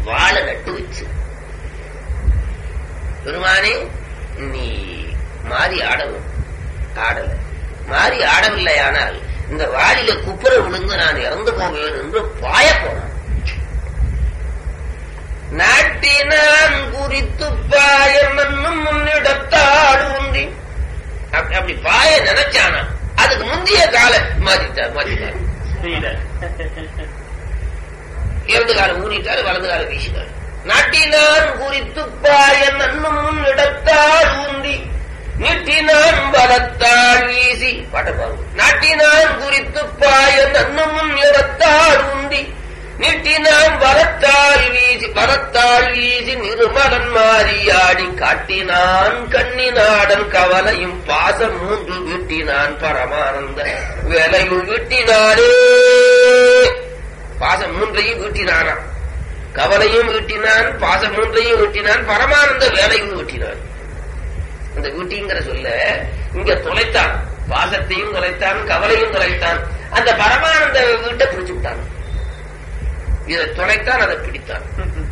வாழை நட்டு வச்சு பெருமானே நீ மாறி ஆடவும் ஆடல மாறி ஆடவில்லையானால் இந்த வாளில குப்புற விழுந்து நான் இறந்து போவேன் என்று பாய போனான் நாட்டினான் குறித்து பாய மண்ணும் முன்னிடத்தாடு உந்தி அப்படி அப்படி பாய நினைச்சானா அதுக்கு முந்தைய கால மாத்திட்டார் மாத்திட்டார் இடது காலம் ஊனிட்டார் வலது காலம் வீசினார் நாட்டினான் குறித்து பாய நன்னும் முன்னிடத்தாள் ஊந்தி நீட்டினான் பலத்தாள் வீசி பாட்ட பாருங்க நாட்டினான் குறித்து பாய நன்னும் முன் இடத்தாள் ஊந்தி நீட்டினான் வரத்தாள் வீசி வரத்தாள் வீசி நிருமலன் மாறியாடி காட்டினான் கண்ணினாடன் கவலையும் பாசம் மூன்று வீட்டினான் பரமானந்த வேலையும் வீட்டினாரே பாசம் மூன்றையும் வீட்டினானாம் கவலையும் வீட்டினான் பாசம் மூன்றையும் வீட்டினான் பரமானந்த வேலையும் வீட்டினான் அந்த வீட்டிங்கிற சொல்ல இங்க தொலைத்தான் பாசத்தையும் தொலைத்தான் கவலையும் தொலைத்தான் அந்த பரமானந்த வீட்டை பிடிச்சு விட்டான் இதை தொலைத்தான் அதை பிடித்தான்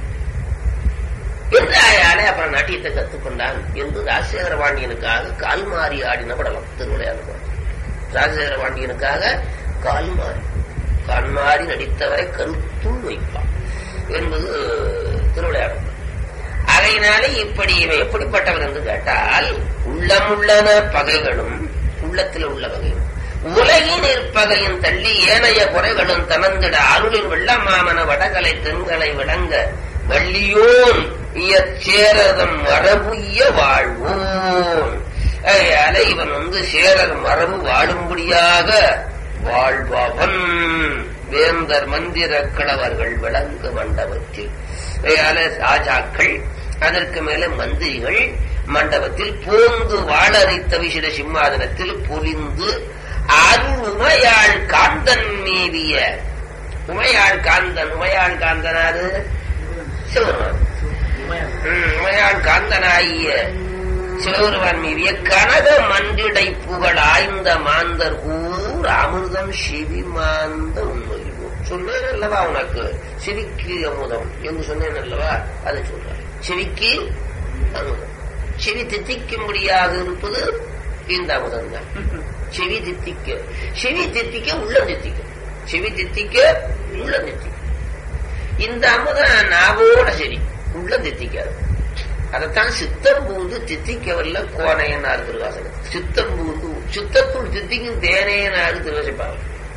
என்று ஆயாலே அப்புறம் நாட்டியத்தை கத்துக்கொண்டான் என்று ராஜசேகர பாண்டியனுக்காக கால் மாறி ஆடின படலாம் திருவிளையாடு ராஜசேகர பாண்டியனுக்காக கால் மாறி கால் மாறி நடித்தவரை கருத்துள் வைப்பான் என்பது திருவிளையாடு அதையினாலே இப்படி இவன் எப்படிப்பட்டவன் என்று கேட்டால் உள்ளமுள்ளன பகைகளும் உள்ளத்தில் உள்ள பகையும் உலகின் இருப்பகையும் தள்ளி ஏனைய குறைகளும் தனந்திட அருளின் வெள்ளமாமன வடகலை தென்களை விளங்க வள்ளியோன் இயற்சேரதம் மரபுய்ய வாழ்வோன் அதனால இவன் வந்து சேரர் மரபு வாழும்படியாக வாழ்பவன் வேந்தர் மந்திர கிழவர்கள் விளங்கு மண்டபத்தில் அதனால ராஜாக்கள் அதற்கு மேல மந்திரிகள் மண்டபத்தில் போந்து வாழறித்த விசிட சிம்மாதனத்தில் பொலிந்து அருள் உமையாள் காந்தன் மீதிய உமையாள் காந்தன் உமையாள் காந்தனாரு சிவருமான் உமையாள் காந்தனாகிய சிவபெருமான் மீதிய கனக மன்றிடை புகழ் ஆய்ந்த மாந்தர் ஊர் அமிர்தம் சிவி மாந்த உண்மையும் சொன்னேன் அல்லவா உனக்கு சிவிக்கு அமுதம் என்று சொன்னேன் அல்லவா அதை சொல்றார் சிவிக்கு அமுதம் செவி தித்திக்கும்படியாக இருப்பது இந்த அமுதம் தான் செவி தித்திக்க செவி தித்திக்க உள்ள தித்திக்க செவி தித்திக்க உள்ள தித்திக்க இந்த அமுதம் நாவோட சரி உள்ள தித்திக்காது அதைத்தான் சித்தம் பூந்து தித்திக்கவல்ல கோனையனாரு திருவாசகம் சித்தம் பூந்து சித்தத்துள் தித்திக்கும் தேனேனாரு திருவசிப்பாங்க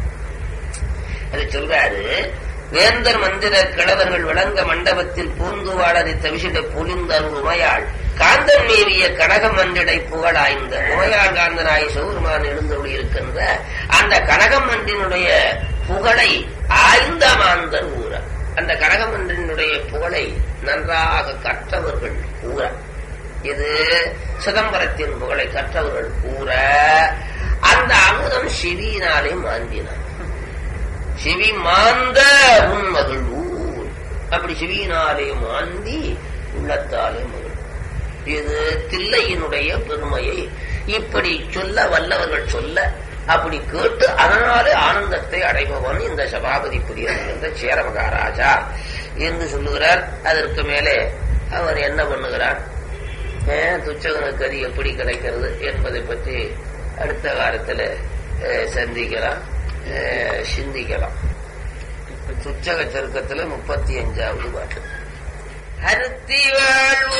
அது சொல்றாரு வேந்தர் மந்திர கிழவர்கள் விளங்க மண்டபத்தில் பூந்து வாழதை தவிசிட பொலிந்தர் உமையாள் காந்தன் மேவிய கனக மன்றிடை புகழாய்ந்த உமையாள் காந்தனாய் சௌருமான் எழுந்தொழி இருக்கின்ற அந்த கனகமன்றினுடைய புகழை ஆய்ந்த மாந்தர் ஊர அந்த கனகமன்றினுடைய புகழை நன்றாக கற்றவர்கள் கூற இது சிதம்பரத்தின் புகழை கற்றவர்கள் கூற அந்த அமுதம் சிவியினாலே மாந்தினார் சிவி மாந்த உன் மகள் ஊர் அப்படி சிவியினாலே மாந்தி உள்ளத்தாலே மகள் இது தில்லையினுடைய பெருமையை இப்படி சொல்ல வல்லவர்கள் சொல்ல அப்படி கேட்டு அதனாலே ஆனந்தத்தை அடைபவன் இந்த சபாபதி புரியன் என்ற சேர மகாராஜா என்று சொல்லுகிறார் அதற்கு மேலே அவர் என்ன பண்ணுகிறார் துச்சகனுக்கு அது எப்படி கிடைக்கிறது என்பதை பற்றி அடுத்த வாரத்தில் சந்திக்கலாம் சிந்திக்கலாம் துச்சக சருக்கத்துல முப்பத்தி அஞ்சாவது பாட்டு அருத்தி வாழ்வு